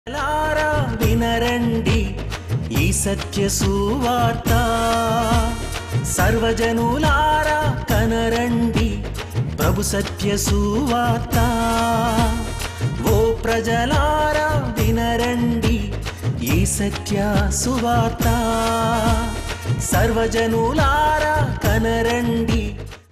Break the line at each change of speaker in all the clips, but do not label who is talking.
లారా వినరండి ఈ సత్య సువార్త సర్వజనులారా కనరండి ప్రభు సత్య సువార్త ఓ ప్రజలారా వినరండి ఈ సత్య సువార్త సర్వజనులారా కనరండి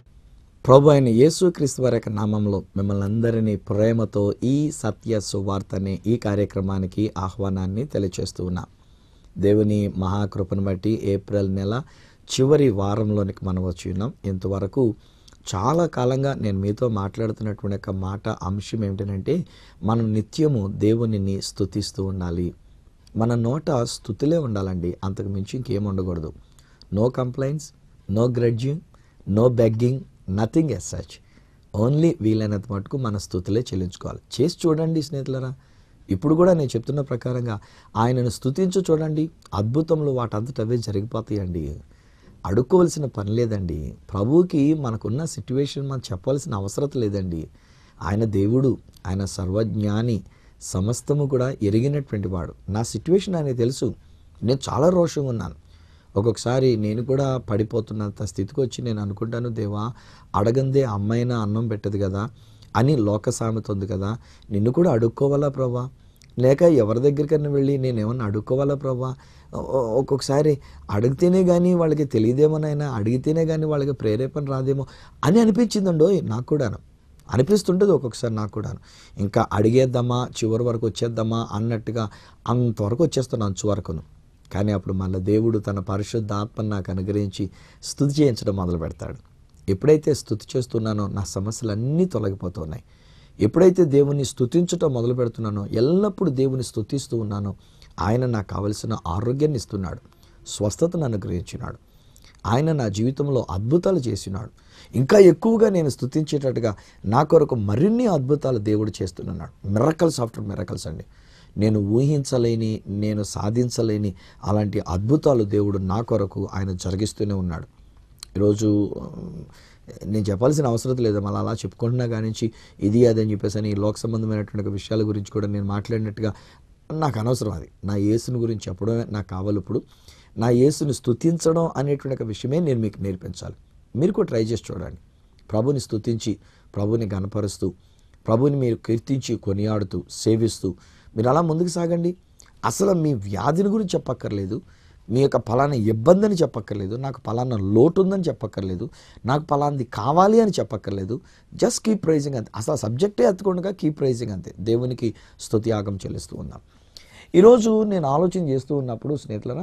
ప్రభు అయిన యేసుక్రీస్తు వారి యొక్క నామంలో మిమ్మల్ని అందరినీ ప్రేమతో ఈ సత్య సువార్తనే ఈ కార్యక్రమానికి ఆహ్వానాన్ని తెలియచేస్తూ ఉన్నా దేవుని మహాకృపను బట్టి ఏప్రిల్ నెల చివరి వారంలోనికి మనం వచ్చి ఉన్నాం ఇంతవరకు చాలా కాలంగా నేను మీతో మాట్లాడుతున్నటువంటి యొక్క మాట అంశం ఏమిటంటే మనం నిత్యము దేవునిని స్తుతిస్తూ ఉండాలి మన నోట స్థుతులే ఉండాలండి అంతకు మించి ఇంకేం ఉండకూడదు no complaints no grudging no begging nothing as such only వీలైనంత మటుకు మన స్థుతులే చెల్లించుకోవాలి చేసి చూడండి స్నేహితులరా ఇప్పుడు కూడా నేను చెప్తున్న ప్రకారంగా ఆయనను స్థుతించు చూడండి అద్భుతములు వాటంతట అవే జరిగిపోతాయండి అడుక్కోవలసిన పని లేదండి ప్రభువుకి మనకున్న సిట్యువేషన్ మనం చెప్పాల్సిన అవసరం లేదండి ఆయన దేవుడు ఆయన సర్వజ్ఞాని సమస్తము కూడా ఎరిగినటువంటి వాడు నా సిట్యువేషన్ ఆయనకు తెలుసు నేను చాలా రోషంగా ఉన్నాను ఒక్కొక్కసారి నేను కూడా పడిపోతున్నంత స్థితికి వచ్చి నేను అనుకుంటాను దేవా అడగందే అమ్మాయినా అన్నం పెట్టదు కదా అని లోక సామెత ఉంది కదా నిన్ను కూడా అడుక్కోవాలా ప్రభా లేక ఎవరి దగ్గరికైనా వెళ్ళి నేను ఏమన్నా అడుక్కోవాలా ప్రభా ఒ- ఒక్కొక్కసారి అడిగితేనే కానీ వాళ్ళకి తెలియదేమోనైనా అడిగితేనే కానీ వాళ్ళకి ప్రేరేపణ రాదేమో అని అనిపించిందండో నాకు కూడాను అనిపిస్తుంటుంది ఒక్కొక్కసారి నాకు కూడాను ఇంకా అడిగేద్దామా చివరి వరకు వచ్చేద్దామా అన్నట్టుగా అంతవరకు వచ్చేస్తాను అంచు వరకును కానీ అప్పుడు మళ్ళీ దేవుడు తన పరిశుద్ధ ఆత్మను నాకు అనుగ్రహించి స్థుతి చేయించడం మొదలు పెడతాడు ఎప్పుడైతే స్థుతి చేస్తున్నానో నా సమస్యలన్నీ తొలగిపోతున్నాయి ఎప్పుడైతే దేవుని స్థుతించటం మొదలు పెడుతున్నానో ఎల్లప్పుడూ దేవుని స్థుతిస్తూ ఉన్నానో ఆయన నాకు కావలసిన ఆరోగ్యాన్ని ఇస్తున్నాడు స్వస్థతను అనుగ్రహించినాడు ఆయన నా జీవితంలో అద్భుతాలు చేసినాడు ఇంకా ఎక్కువగా నేను స్థుతించేటట్టుగా నా కొరకు మరిన్ని అద్భుతాలు దేవుడు చేస్తున్నాడు మిరకల్స్ ఆఫ్టర్ మిరకల్స్ అండి నేను ఊహించలేని నేను సాధించలేని అలాంటి అద్భుతాలు దేవుడు నా కొరకు ఆయన జరిగిస్తూనే ఉన్నాడు ఈరోజు ఆ, నేను చెప్పాల్సిన అవసరం లేదు మళ్ళీ అలా చెప్పుకుంటున్నా కానించి ఇది అది అని చెప్పేసి అని ఈ లోక సంబంధమైనటువంటి విషయాల గురించి కూడా నేను మాట్లాడినట్టుగా నాకు అనవసరం అది నా యేసుని గురించి చెప్పడమే నాకు కావాలి ఇప్పుడు నా యేసుని స్తుతించడం అనేటువంటి ఒక విషయమే నేను మీకు నేర్పించాలి మీరు కూడా ట్రై చేసి చూడండి ప్రభుని స్తుతించి ప్రభుని గనపరుస్తూ ప్రభుని మీరు కీర్తించి కొనియాడుతూ సేవిస్తూ మీరు అలా ముందుకు సాగండి అసలు మీ వ్యాధిని గురించి చెప్పక్కర్లేదు మీ యొక్క ఫలానా ఇబ్బంది అని చెప్పక్కర్లేదు నాకు ఫలానా లోటు ఉందని చెప్పక్కర్లేదు నాకు ఫలాంది కావాలి అని చెప్పక్కర్లేదు జస్ట్ కీప్ ప్రైజింగ్ అంతే అసలు సబ్జెక్టే ఎత్తుకుండగా కీప్ ప్రైజింగ్ అంతే దేవునికి స్తుతియాగం చెల్లిస్తూ ఉన్నాం ఈరోజు నేను ఆలోచన చేస్తూ ఉన్నప్పుడు స్నేహితులరా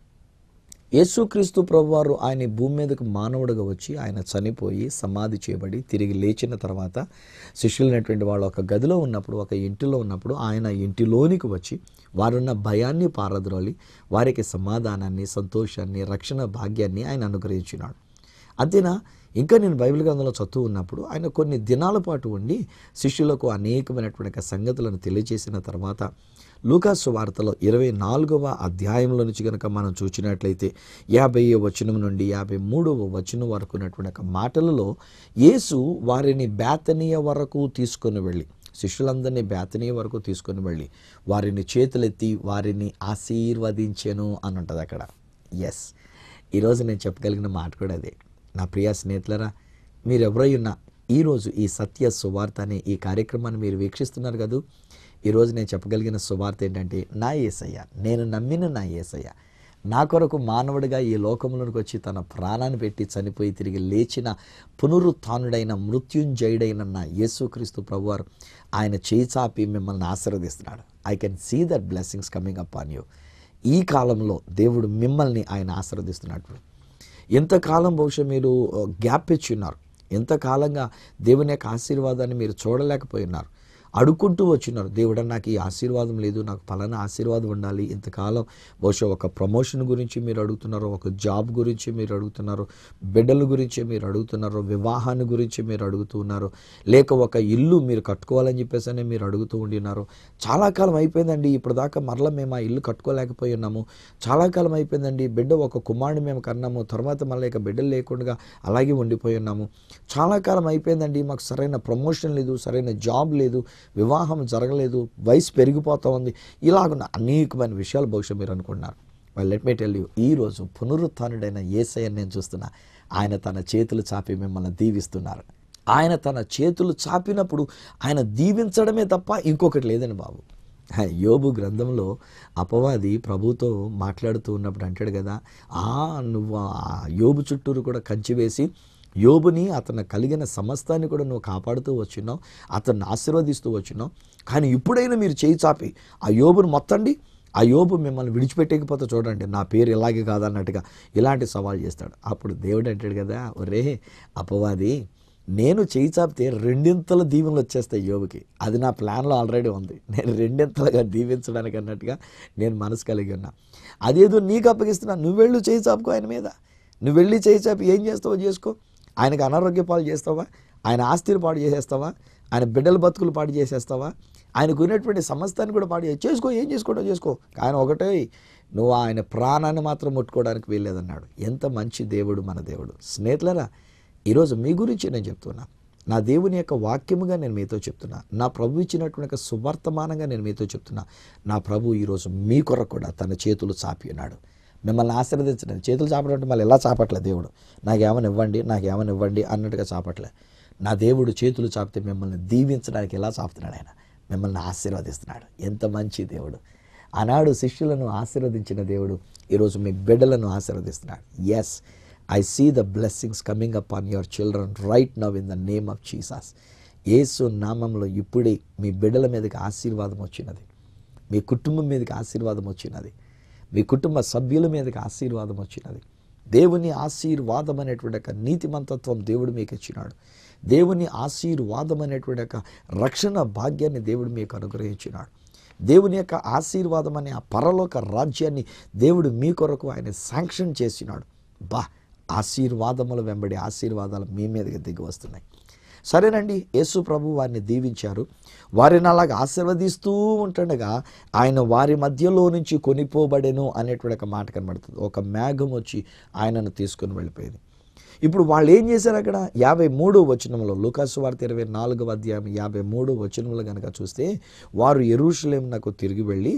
యేసుక్రీస్తు ప్రభువారు ఆయన ఈ భూమి మీదకు మానవుడిగా వచ్చి ఆయన చనిపోయి సమాధి చేయబడి తిరిగి లేచిన తర్వాత శిష్యులైనటువంటి వాళ్ళు ఒక గదిలో ఉన్నప్పుడు ఒక ఇంటిలో ఉన్నప్పుడు ఆయన ఇంటిలోనికి వచ్చి వారున్న భయాన్ని పారద్రోలి వారికి సమాధానాన్ని సంతోషాన్ని రక్షణ భాగ్యాన్ని ఆయన అనుగ్రహించినాడు అంతేనా ఇంకా నేను బైబిల్ గ్రంథంలో చదువు ఉన్నప్పుడు ఆయన కొన్ని దినాల పాటు ఉండి శిష్యులకు అనేకమైనటువంటి సంగతులను తెలియజేసిన తర్వాత లూకాసు వార్తలో ఇరవై నాలుగవ అధ్యాయంలో నుంచి కనుక మనం చూసినట్లయితే యాభై వచనం నుండి యాభై మూడవ వచనం వరకు ఉన్నటువంటి ఒక మాటలలో యేసు వారిని బేతనీయ వరకు తీసుకొని వెళ్ళి శిష్యులందరినీ బేతనీయ వరకు తీసుకొని వెళ్ళి వారిని చేతులెత్తి వారిని ఆశీర్వదించెను అని ఉంటుంది అక్కడ ఎస్ ఈరోజు నేను చెప్పగలిగిన మాట కూడా అదే నా ప్రియ స్నేహితులరా మీరు ఎవరై ఉన్నా ఈరోజు ఈ సత్య సువార్త అనే ఈ కార్యక్రమాన్ని మీరు వీక్షిస్తున్నారు కదూ ఈరోజు నేను చెప్పగలిగిన సువార్త ఏంటంటే నా ఏసయ్య నేను నమ్మిన నా ఏసయ్య నా కొరకు మానవుడిగా ఈ లోకంలోనికి వచ్చి తన ప్రాణాన్ని పెట్టి చనిపోయి తిరిగి లేచిన పునరుత్నుడైన మృత్యుంజయుడైన నా యేసుక్రీస్తు ప్రభువారు ఆయన చేయి చాపి మిమ్మల్ని ఆశీర్వదిస్తున్నాడు I can see that blessings coming up on you ఈ కాలంలో దేవుడు మిమ్మల్ని ఆయన ఆశీర్వదిస్తున్నట్లు ఎంతకాలం బహుశా మీరు గ్యాప్ ఇచ్చి ఉన్నారు ఎంతకాలంగా దేవుని యొక్క ఆశీర్వాదాన్ని మీరు చూడలేకపోయి ఉన్నారు అడుక్కుంటూ వచ్చినారు దేవుడా నాకు ఈ ఆశీర్వాదం లేదు నాకు ఫలానా ఆశీర్వాదం ఉండాలి ఇంతకాలం బహుశా ఒక ప్రమోషన్ గురించి మీరు అడుగుతున్నారు ఒక జాబ్ గురించి మీరు అడుగుతున్నారు బిడ్డల గురించి మీరు అడుగుతున్నారు వివాహాన్ని గురించి మీరు అడుగుతూ ఉన్నారు లేక ఒక ఇల్లు మీరు కట్టుకోవాలని చెప్పేసి అని మీరు అడుగుతూ ఉండినారు చాలా కాలం అయిపోయిందండి ఇప్పుడు దాకా మరలా మేము ఆ ఇల్లు కట్టుకోలేకపోయి ఉన్నాము చాలా కాలం అయిపోయిందండి బిడ్డ ఒక కుమారుని మేము కన్నాము తర్వాత మళ్ళీ ఇక బిడ్డలు లేకుండా అలాగే ఉండిపోయి ఉన్నాము చాలా కాలం అయిపోయిందండి మాకు సరైన ప్రమోషన్ లేదు సరైన జాబ్ లేదు వివాహం జరగలేదు వయసు పెరిగిపోతూ ఉంది ఇలాగ అనేకమైన విషయాలు బహుశా మీరు అనుకుంటున్నారు వాళ్ళు లెట్ మీ టెల్ యూ ఈరోజు పునరుత్నుడైన ఏసయ్యని నేను చూస్తున్నా ఆయన తన చేతులు చాపి మిమ్మల్ని దీవిస్తున్నారు ఆయన తన చేతులు చాపినప్పుడు ఆయన దీవించడమే తప్ప ఇంకొకటి లేదండి బాబు హ, యోబు గ్రంథంలో అపవాది ప్రభుతో మాట్లాడుతూ ఉన్నప్పుడు అంటాడు కదా ఆ నువ్వు ఆ యోబు చుట్టూరు కూడా కంచి వేసి యోబుని అతను కలిగిన సమస్తాన్ని కూడా నువ్వు కాపాడుతూ వచ్చినావు అతన్ని ఆశీర్వదిస్తూ వచ్చినావు కానీ ఇప్పుడైనా మీరు చేయి చాపి ఆ యోబును మొత్తండి ఆ యోబు మిమ్మల్ని విడిచిపెట్టకపోతే చూడండి నా పేరు ఇలాగే కాదన్నట్టుగా ఇలాంటి సవాల్ చేస్తాడు అప్పుడు దేవుడు అంటాడు కదా ఒరే అపవాది నేను చేయి చాపితే రెండింతల దీవెనలు వచ్చేస్తాయి యోబుకి అది నా ప్లాన్లో ఆల్రెడీ ఉంది నేను రెండింతలుగా దీవించడానికి అన్నట్టుగా నేను మనసు కలిగి ఉన్నా అదేదో నీకు అప్పగిస్తున్నా నువ్వు వెళ్ళు చేయి చాపుకో ఆయన మీద నువ్వు వెళ్ళి చేయి చాపి ఏం చేస్తావో చేసుకో ఆయనకు అనారోగ్య పాలు చేస్తావా ఆయన ఆస్తిని పాడు చేసేస్తావా ఆయన బిడ్డల బతుకులు పాడు చేసేస్తావా ఆయనకు ఉన్నటువంటి సమస్తాన్ని కూడా పాడు చే- చేసుకో ఏం చేసుకోవడం చేసుకో ఆయన ఒకటే నువ్వు ఆయన ప్రాణాన్ని మాత్రం ముట్టుకోవడానికి వీల్లేదన్నాడు ఎంత మంచి దేవుడు మన దేవుడు స్నేహితులరా ఈరోజు మీ గురించి నేను చెప్తున్నా నా దేవుని యొక్క వాక్యముగా నేను మీతో చెప్తున్నా నా ప్రభు ఇచ్చినటువంటి యొక్క సువర్తమానంగా నేను మీతో చెప్తున్నా నా ప్రభు ఈరోజు మీ కొరకు కూడా తన చేతులు చాపి ఉన్నాడు మిమ్మల్ని ఆశీర్వదించడం చేతులు చాపడం అంటే మళ్ళీ ఎలా చాపట్లే దేవుడు నాకేమని ఇవ్వండి నాకేమని ఇవ్వండి అన్నట్టుగా చాపట్లే నా దేవుడు చేతులు చాపితే మిమ్మల్ని దీవించడానికి ఎలా చాపుతున్నాడు ఆయన మిమ్మల్ని ఆశీర్వదిస్తున్నాడు ఎంత మంచి దేవుడు ఆనాడు శిష్యులను ఆశీర్వదించిన దేవుడు ఈరోజు మీ బిడ్డలను ఆశీర్వదిస్తున్నాడు yes I see the blessings coming up on your children right now in the name of Jesus Yesu నామంలో ఇప్పుడే మీ బిడ్డల మీదకి ఆశీర్వాదం వచ్చినది మీ కుటుంబం మీదకి ఆశీర్వాదం వచ్చినది మీ కుటుంబ సభ్యుల మీదకి ఆశీర్వాదం వచ్చినది దేవుని ఆశీర్వాదం అనేటువంటి ఒక నీతిమంతత్వం దేవుడు మీకు ఇచ్చినాడు దేవుని ఆశీర్వాదం అనేటువంటి ఒక రక్షణ భాగ్యాన్ని దేవుడు మీకు అనుగ్రహించినాడు దేవుని యొక్క ఆశీర్వాదం అనే ఆ పరలోక రాజ్యాన్ని దేవుడు మీ కొరకు ఆయన శాంక్షన్ చేసినాడు బా ఆశీర్వాదముల వెంబడి ఆశీర్వాదాలు మీ మీదకి దిగి వస్తున్నాయి సరేనండి యేసు ప్రభు వారిని దీవించారు వారిని అలాగ ఆశీర్వదిస్తూ ఉంటుండగా ఆయన వారి మధ్యలో నుంచి కొనిపోబడెను అనేటువంటి ఒక మాట కనబడుతుంది ఒక మేఘం వచ్చి ఆయనను తీసుకుని వెళ్ళిపోయింది ఇప్పుడు వాళ్ళు ఏం చేశారు అక్కడ యాభై మూడు వచనంలో లూకాసు వార్త ఇరవై నాలుగవ అధ్యాయం యాభై మూడు వచనంలో కనుక చూస్తే వారు ఎరుషులేమునకు తిరిగి వెళ్ళి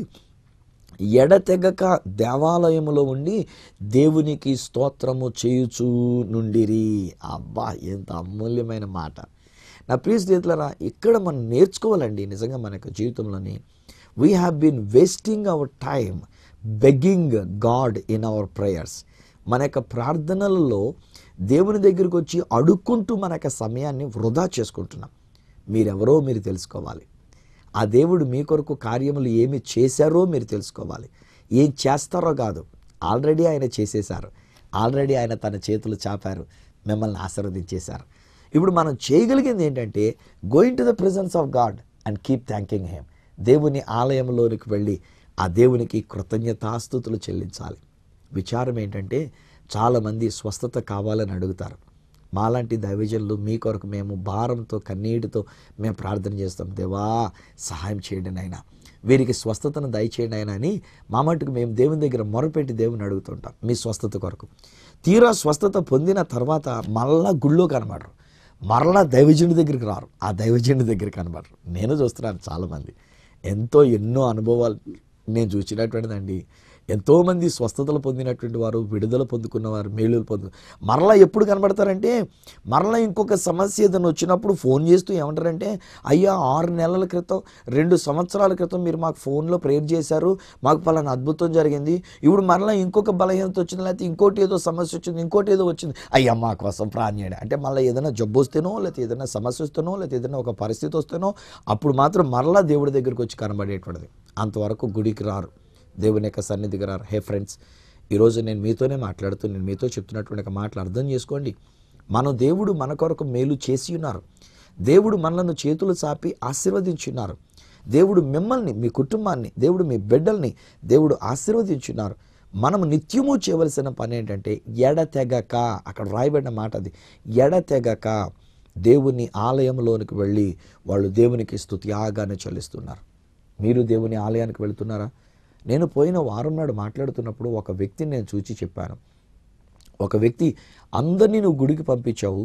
ఎడతెగక దేవాలయములో ఉండి దేవునికి స్తోత్రము చేయుచూ నుండిరి అబ్బా ఎంత అమూల్యమైన మాట నా ప్రియ స్నేహితులరా ఇక్కడ మనం నేర్చుకోవాలండి నిజంగా మన యొక్క జీవితంలోని we have been wasting our time begging God in our prayers మన యొక్క ప్రార్థనలలో దేవుని దగ్గరికి వచ్చి అడుక్కుంటూ మన యొక్క సమయాన్ని వృధా చేసుకుంటున్నాం మీరెవరో మీరు తెలుసుకోవాలి ఆ దేవుడు మీ కొరకు కార్యములు ఏమి చేశారో మీరు తెలుసుకోవాలి ఏం చేస్తారో కాదు ఆల్రెడీ ఆయన చేసేశారు ఆల్రెడీ ఆయన తన చేతులు చాపారు మిమ్మల్ని ఆశీర్వదించేశారు ఇప్పుడు మనం చేయగలిగింది ఏంటంటే going to the presence of God and keep thanking him దేవుని ఆలయంలోనికి వెళ్ళి ఆ దేవునికి కృతజ్ఞతాస్థుతులు చెల్లించాలి విచారం ఏంటంటే చాలామంది స్వస్థత కావాలని అడుగుతారు మాలాంటి దైవజనులు మీ కొరకు మేము భారంతో కన్నీటితో మేము ప్రార్థన చేస్తాం దేవా సహాయం చేయండి నాయన వీరికి స్వస్థతను దయచేయండి ఆయన అని మా మటుకు మేము దేవుని దగ్గర మొరపెట్టి దేవుని అడుగుతుంటాం మీ స్వస్థత కొరకు తీరా స్వస్థత పొందిన తర్వాత మళ్ళా గుళ్ళో కనబడరు మరలా దైవజనుడి దగ్గరికి రారు ఆ దైవజనుడి దగ్గర కనబడరు నేను చూస్తున్నాను చాలామంది ఎంతో ఎన్నో అనుభవాలు నేను చూసినటువంటిదండి ఎంతోమంది స్వస్థతలు పొందినటువంటి వారు విడుదల పొందుకున్నవారు మేలులు పొందు మరలా ఎప్పుడు కనబడతారంటే మరలా ఇంకొక సమస్య ఏదైనా వచ్చినప్పుడు ఫోన్ చేస్తూ ఏమంటారంటే అయ్యా ఆరు నెలల క్రితం రెండు సంవత్సరాల క్రితం మీరు మాకు ఫోన్లో ప్రేయర్ చేశారు మాకు పలానా అద్భుతం జరిగింది ఇప్పుడు మరలా ఇంకొక బలహీనత వచ్చింది లేకపోతే ఇంకోటి ఏదో సమస్య వచ్చింది ఇంకోటి ఏదో వచ్చింది అయ్యా మా కోసం ప్రాణ్యాడు అంటే మళ్ళీ ఏదైనా జబ్బు వస్తేనో లేకపోతే ఏదైనా సమస్య వస్తేనో లేకపోతే ఏదైనా ఒక పరిస్థితి వస్తేనో అప్పుడు మాత్రం మరలా దేవుడి దగ్గరికి వచ్చి కనబడేటువంటిది అంతవరకు గుడికి రారు దేవుని యొక్క సన్నిధికి రారు హే ఫ్రెండ్స్ ఈరోజు నేను మీతోనే మాట్లాడుతూ నేను మీతో చెప్తున్నటువంటి ఒక మాటలు అర్థం చేసుకోండి మన దేవుడు మన కొరకు మేలు చేసి ఉన్నారు దేవుడు మనలను చేతులు చాపి ఆశీర్వదించున్నారు దేవుడు మిమ్మల్ని మీ కుటుంబాన్ని దేవుడు మీ బిడ్డల్ని దేవుడు ఆశీర్వదించున్నారు మనం నిత్యము చేయవలసిన పని ఏంటంటే ఎడతెగక అక్కడ రాయబడిన మాట అది ఎడతెగక దేవుని ఆలయంలోనికి వెళ్ళి వాళ్ళు దేవునికి స్తుతి ఆగానే చెల్లిస్తున్నారు మీరు దేవుని ఆలయానికి వెళుతున్నారా నేను పోయిన వారం నాడు మాట్లాడుతున్నప్పుడు ఒక వ్యక్తిని నేను చూచి చెప్పాను ఒక వ్యక్తి అందరినీ నువ్వు గుడికి పంపించావు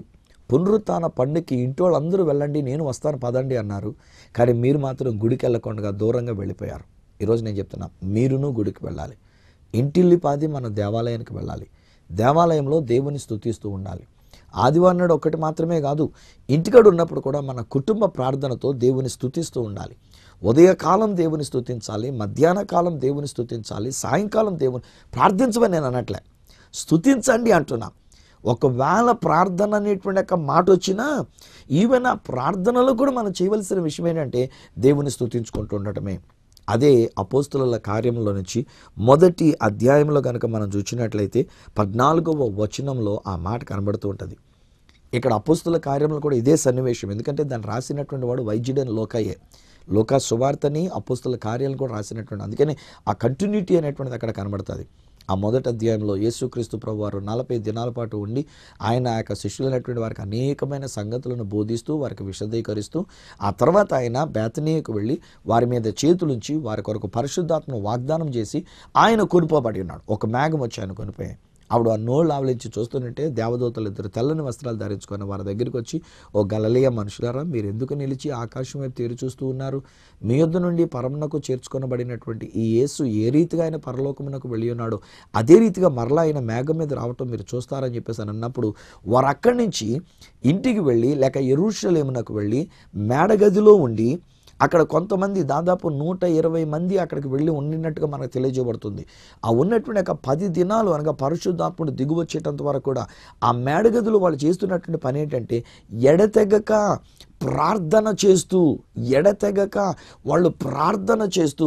పునరుత్న పండుగకి ఇంటి వాళ్ళందరూ వెళ్ళండి నేను వస్తాను పదండి అన్నారు కానీ మీరు మాత్రం గుడికి వెళ్ళకుండా దూరంగా వెళ్ళిపోయారు ఈరోజు నేను చెప్తున్నా మీరును గుడికి వెళ్ళాలి ఇంటిల్లిపాది మన దేవాలయానికి వెళ్ళాలి దేవాలయంలో దేవుని స్తుతిస్తూ ఉండాలి ఆదివారం నాడు ఒక్కటి మాత్రమే కాదు ఇంటికాడ ఉన్నప్పుడు కూడా మన కుటుంబ ప్రార్థనతో దేవుని స్తుతిస్తూ ఉండాలి ఉదయకాలం దేవుని స్తుతించాలి మధ్యాహ్న కాలం దేవుని స్తుతించాలి సాయంకాలం దేవుని ప్రార్థించమని నేను అనట్లే స్తుతించండి అంటున్నా ఒకవేళ ప్రార్థన అనేటువంటి ఒక మాట వచ్చినా ఈవెన్ ఆ ప్రార్థనలో కూడా మనం చేయవలసిన విషయం ఏంటంటే దేవుని స్తుతించుకుంటూ ఉండటమే అదే అపోస్తుల కార్యంలో నుంచి మొదటి అధ్యాయంలో కనుక మనం చూసినట్లయితే పద్నాలుగవ వచనంలో ఆ మాట కనబడుతూ ఉంటుంది ఇక్కడ అపోస్తుల కార్యంలో కూడా ఇదే సన్నివేశం ఎందుకంటే దాన్ని రాసినటువంటి వాడు వైద్యుడని లోకయ్యే లోక సువార్తని అపోస్తుల కార్యాలను కూడా రాసినటువంటి అందుకని ఆ కంటిన్యూటీ అనేటువంటిది అక్కడ కనబడుతుంది ఆ మొదటి అధ్యాయంలో యేసుక్రీస్తు ప్రభు వారు నలభై దినాల పాటు ఉండి ఆయన ఆ యొక్క శిష్యులైనటువంటి వారికి అనేకమైన సంగతులను బోధిస్తూ వారికి విశదీకరిస్తూ ఆ తర్వాత ఆయన బేతనీయకు వెళ్ళి వారి మీద చేతులుంచి వారి కొరకు పరిశుద్ధాత్మను వాగ్దానం చేసి ఆయన కొనుపోబడి ఉన్నాడు ఒక మేఘం వచ్చి ఆయన కొనిపోయాయి ఆవిడ ఆ నోళ్ళు ఆవలించి చూస్తుంటే దేవదూతలు ఇద్దరు తెల్లని వస్త్రాలు ధరించుకొని వారి దగ్గరికి వచ్చి ఓ గలలియ మనుషులారా మీరు ఎందుకు నిలిచి ఆకాశం వైపు తీరు చూస్తూ ఉన్నారు మీ యొద్ద నుండి పరమునకు చేర్చుకొనబడినటువంటి ఈ యేసు ఏ రీతిగా ఆయన పరలోకమునకు వెళ్ళి ఉన్నాడో అదే రీతిగా మరలా ఆయన మేఘం మీద రావటం మీరు చూస్తారని చెప్పేసి అని అన్నప్పుడు వారు అక్కడి నుంచి ఇంటికి వెళ్ళి లేక ఎరుషలేమునకు వెళ్ళి మేడగదిలో ఉండి అక్కడ కొంతమంది దాదాపు నూట ఇరవై మంది అక్కడికి వెళ్ళి ఉండినట్టుగా మనకు తెలియజేయబడుతుంది ఆ ఉన్నటువంటి ఒక పది దినాలు అనగా పరిశుద్ధాత్ముడు దిగువచ్చేటంత వరకు కూడా ఆ మేడగదులు వాళ్ళు చేస్తున్నటువంటి పని ఏంటంటే ఎడతెగక ప్రార్థన చేస్తూ ఎడతెగక వాళ్ళు ప్రార్థన చేస్తూ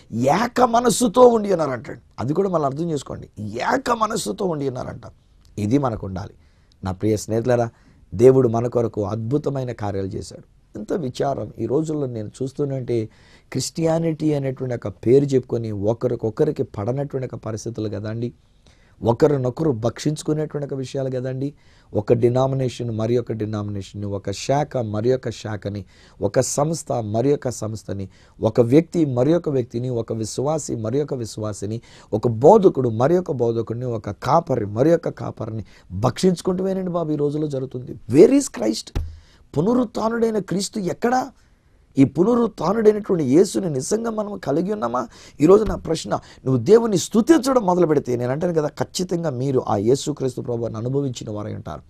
ఏక మనస్సుతో ఉండి ఉన్నారంట అది కూడా మళ్ళీ అర్థం చేసుకోండి ఏక మనస్సుతో ఉండి ఉన్నారంట ఇది మనకు ఉండాలి నా ప్రియ స్నేహితులరా దేవుడు మన కొరకు అద్భుతమైన కార్యాలు చేశాడు ఎంత విచారం ఈ రోజుల్లో నేను చూస్తున్నట్టే క్రిస్టియానిటీ అనేటువంటి ఒక పేరు చెప్పుకొని ఒకరికొకరికి పడనటువంటి ఒక పరిస్థితులు కదండి ఒకరినొకరు భక్షించుకునేటువంటి ఒక విషయాలు కదండి ఒక డినామినేషన్ మరి ఒక డినామినేషన్ ఒక శాఖ మరి ఒక శాఖని ఒక సంస్థ మరి ఒక సంస్థని ఒక వ్యక్తి మరి ఒక వ్యక్తిని ఒక విశ్వాసి మరి ఒక విశ్వాసిని ఒక బోధకుడు మరి ఒక బోధకుడిని ఒక కాపరి మరి ఒక కాపరిని భక్షించుకుంటూనేనండి బాబు ఈ రోజుల్లో జరుగుతుంది వేర్ ఈస్ క్రైస్ట్ పునరుత్డైన క్రీస్తు ఎక్కడా ఈ పునరుత్డైనటువంటి యేసుని నిజంగా మనం కలిగి ఉన్నామా ఈరోజు నా ప్రశ్న నువ్వు దేవుని స్తుతించడం మొదలు పెడితే నేను అంటాను కదా ఖచ్చితంగా మీరు ఆ యేసుక్రీస్తు ప్రభువాన్ని అనుభవించిన వారై ఉంటారు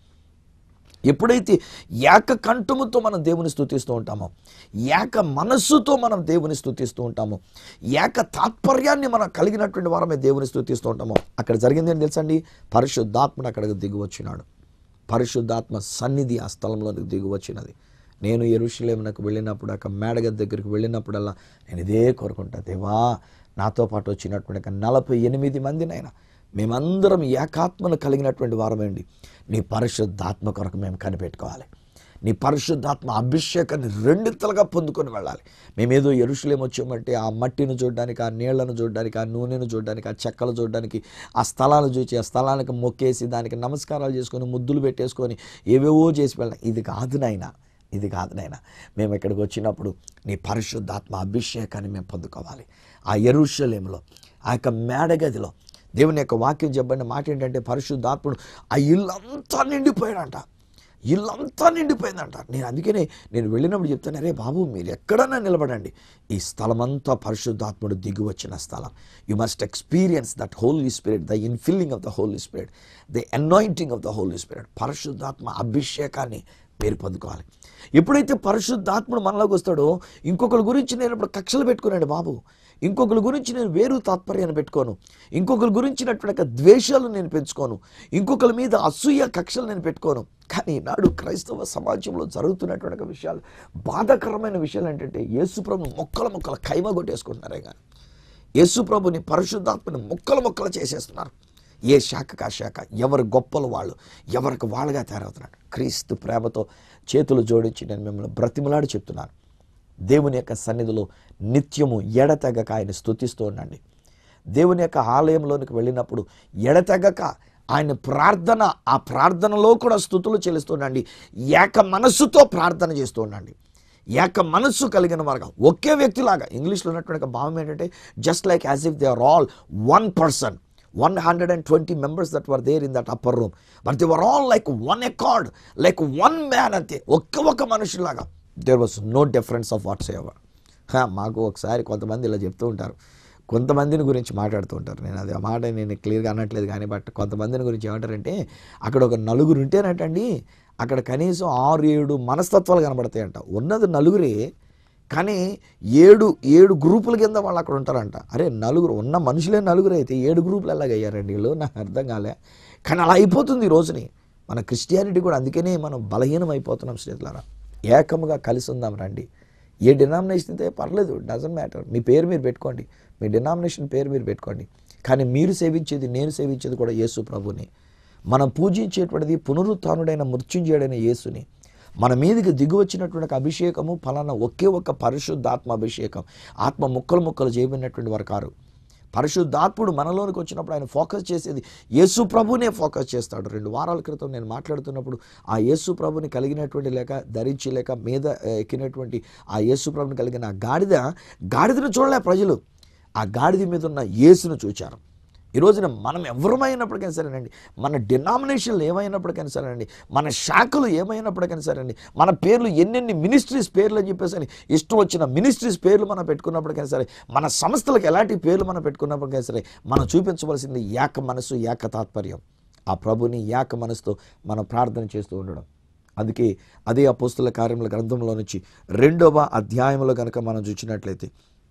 ఎప్పుడైతే ఏక కంఠముతో మనం దేవుని స్తుతిస్తూ ఉంటామో ఏక మనస్సుతో మనం దేవుని స్తుతిస్తూ ఉంటామో ఏక తాత్పర్యాన్ని మనం కలిగినటువంటి వారమే దేవుని స్తుతిస్తూ ఉంటామో అక్కడ జరిగింది ఏంటి తెలుసండి పరిశుద్ధాత్మను అక్కడికి దిగి వచ్చినాడు పరిశుద్ధాత్మ సన్నిధి ఆ స్థలంలోకి దిగి వచ్చినది నేను ఎరుషులేమునకు వెళ్ళినప్పుడు అక్కడ మేడగది దగ్గరికి వెళ్ళినప్పుడల్లా నేను ఇదే కోరుకుంటా దేవా నాతో పాటు వచ్చినటువంటి ఒక నలభై ఎనిమిది మందినైనా మేమందరం ఏకాత్మను కలిగినటువంటి వారమేండి నీ పరిశుద్ధాత్మ కొరకు మేము కనిపెట్టుకోవాలి నీ పరిశుద్ధాత్మ అభిషేకాన్ని రెండింతలుగా పొందుకొని వెళ్ళాలి మేమేదో ఎరుషులేం వచ్చామంటే ఆ మట్టిని చూడడానికి ఆ నీళ్లను చూడడానికి ఆ నూనెను చూడడానికి ఆ చెక్కలు చూడడానికి ఆ స్థలాలు చూసి ఆ స్థలానికి మొక్కేసి దానికి నమస్కారాలు చేసుకొని ముద్దులు పెట్టేసుకొని ఏవేవో చేసి వెళ్ళాలి ఇది కాదు నాయనా ఇది కాదు నాయన మేము ఇక్కడికి వచ్చినప్పుడు నీ పరిశుద్ధాత్మ అభిషేకాన్ని మేము పొందుకోవాలి ఆ ఎరుషలేంలో ఆ యొక్క మేడగదిలో దేవుని యొక్క వాక్యం చెప్పండి మాట ఏంటంటే పరిశుద్ధాత్ముడు ఆ ఇల్లంతా నిండిపోయాడంట ఇల్లంతా నిండిపోయిందంట నేను అందుకనే నేను వెళ్ళినప్పుడు చెప్తాను అరే బాబు మీరు ఎక్కడన్నా నిలబడండి ఈ స్థలమంతా పరిశుద్ధాత్ముడు దిగి వచ్చిన స్థలం you must experience that Holy Spirit the infilling of the Holy Spirit the anointing of the Holy Spirit పరిశుద్ధాత్మ అభిషేకాన్ని మీరు పొందుకోవాలి ఎప్పుడైతే పరిశుద్ధాత్ముడు మనలోకి వస్తాడో ఇంకొకరి గురించి నేను ఇప్పుడు కక్షలు పెట్టుకున్నాడు బాబు ఇంకొకరి గురించి నేను వేరు తాత్పర్యాన్ని పెట్టుకోను ఇంకొకరి గురించినటువంటి ద్వేషాలు నేను పెంచుకోను ఇంకొకరి మీద అసూయ కక్షలు నేను పెట్టుకోను కానీ నాడు క్రైస్తవ సమాజంలో జరుగుతున్నటువంటి ఒక విషయాలు బాధాకరమైన విషయాలు ఏంటంటే యేసుప్రభు మొక్కల మొక్కల కైమ కొట్టేసుకుంటున్నారే కానీ యేసుప్రభుని పరిశుద్ధాత్మని మొక్కలు మొక్కలు చేసేస్తున్నారు ఏ శాఖకు ఆ శాఖ ఎవరు గొప్పలు వాళ్ళు ఎవరికి వాళ్ళుగా తయారవుతున్నారు క్రీస్తు ప్రేమతో చేతులు జోడించి నేను మిమ్మల్ని బ్రతిమలాడి చెప్తున్నాను దేవుని యొక్క సన్నిధిలో నిత్యము ఎడతెగక ఆయన స్తుతిస్తూ ఉండండి దేవుని యొక్క ఆలయంలోనికి వెళ్ళినప్పుడు ఎడతెగక ఆయన ప్రార్థన ఆ ప్రార్థనలో కూడా స్థుతులు చెల్లిస్తుండండి ఏక మనస్సుతో ప్రార్థన చేస్తూ ఉండండి ఏక మనస్సు కలిగిన వారుగా ఒకే వ్యక్తిలాగా ఇంగ్లీష్లో ఉన్నటువంటి ఒక భావం ఏంటంటే just like as if they are all one person one hundred and twenty members that were there in that upper room but they were all like one accord like one man అంతే ఒక్క ఒక్క మనుషులాగా there was no difference of whatsoever మాకు ఒకసారి కొంతమంది ఇలా చెప్తూ ఉంటారు కొంతమందిని గురించి మాట్లాడుతూ ఉంటారు నేను అది ఆ మాట నేను క్లియర్గా అనట్లేదు కానీ బట్ కొంతమందిని గురించి ఏమంటారంటే అక్కడ ఒక నలుగురు ఉంటేనటండి అక్కడ కనీసం ఆరు ఏడు మనస్తత్వాలు కనబడతాయంట ఉన్నది నలుగురే కానీ ఏడు ఏడు గ్రూపుల కింద వాళ్ళు అక్కడ ఉంటారంట అరే నలుగురు ఉన్న మనుషులే నలుగురు అయితే ఏడు గ్రూపులు ఎలాగయ్యారండి వీళ్ళు నాకు అర్థం కాలే కానీ అలా అయిపోతుంది ఈ రోజుని మన క్రిస్టియానిటీ కూడా అందుకనే మనం బలహీనం అయిపోతున్నాం స్నేహితులారా ఏకముగా కలిసి ఉందాం రండి ఏ డినామినేషన్ అయితే పర్లేదు డజంట్ మ్యాటర్ మీ పేరు మీరు పెట్టుకోండి మీ డినామినేషన్ పేరు మీరు పెట్టుకోండి కానీ మీరు సేవించేది నేను సేవించేది కూడా యేసు ప్రభుని మనం పూజించేటువంటిది పునరుత్నుడైన మృత్యుంజయుడైన యేసుని మన మీదకి దిగి వచ్చినటువంటి ఒక అభిషేకము ఫలానా ఒకే ఒక్క పరిశుద్ధాత్మ అభిషేకం ఆత్మ ముక్కలు ముక్కలు చేయబడినటువంటి వారు కారు పరిశుద్ధాత్ముడు మనలోనికి వచ్చినప్పుడు ఆయన ఫోకస్ చేసేది యేసు ప్రభునే ఫోకస్ చేస్తాడు రెండు వారాల క్రితం నేను మాట్లాడుతున్నప్పుడు ఆ యేసు ప్రభుని కలిగినటువంటి లేక ధరించి లేక మీద ఆ, ఎక్కినటువంటి ఆ యేసు ప్రభుని కలిగిన ఆ గాడిద గాడిదను చూడలే ప్రజలు ఆ గాడిద మీద ఉన్న యేసును చూచారు ఈ రోజున మనం ఎవరమైనప్పటికైనా సరేనండి మన డినామినేషన్లు ఏమైనప్పటికైనా సరేనండి మన శాఖలు ఏమైనప్పటికైనా సరేనండి మన పేర్లు ఎన్నెన్ని మినిస్ట్రీస్ పేర్లు అని చెప్పేసి అని ఇష్టం వచ్చిన మినిస్ట్రీస్ పేర్లు మనం పెట్టుకున్నప్పటికైనా సరే మన సంస్థలకు ఎలాంటి పేర్లు మనం పెట్టుకున్నప్పటికైనా సరే మనం చూపించవలసింది ఏక మనసు ఏక తాత్పర్యం ఆ ప్రభుని ఏక మనసుతో మనం ప్రార్థన చేస్తూ ఉండడం అందుకే అదే అపోస్తుల కార్యముల గ్రంథంలో నుంచి రెండవ అధ్యాయంలో కనుక మనం చూసినట్లయితే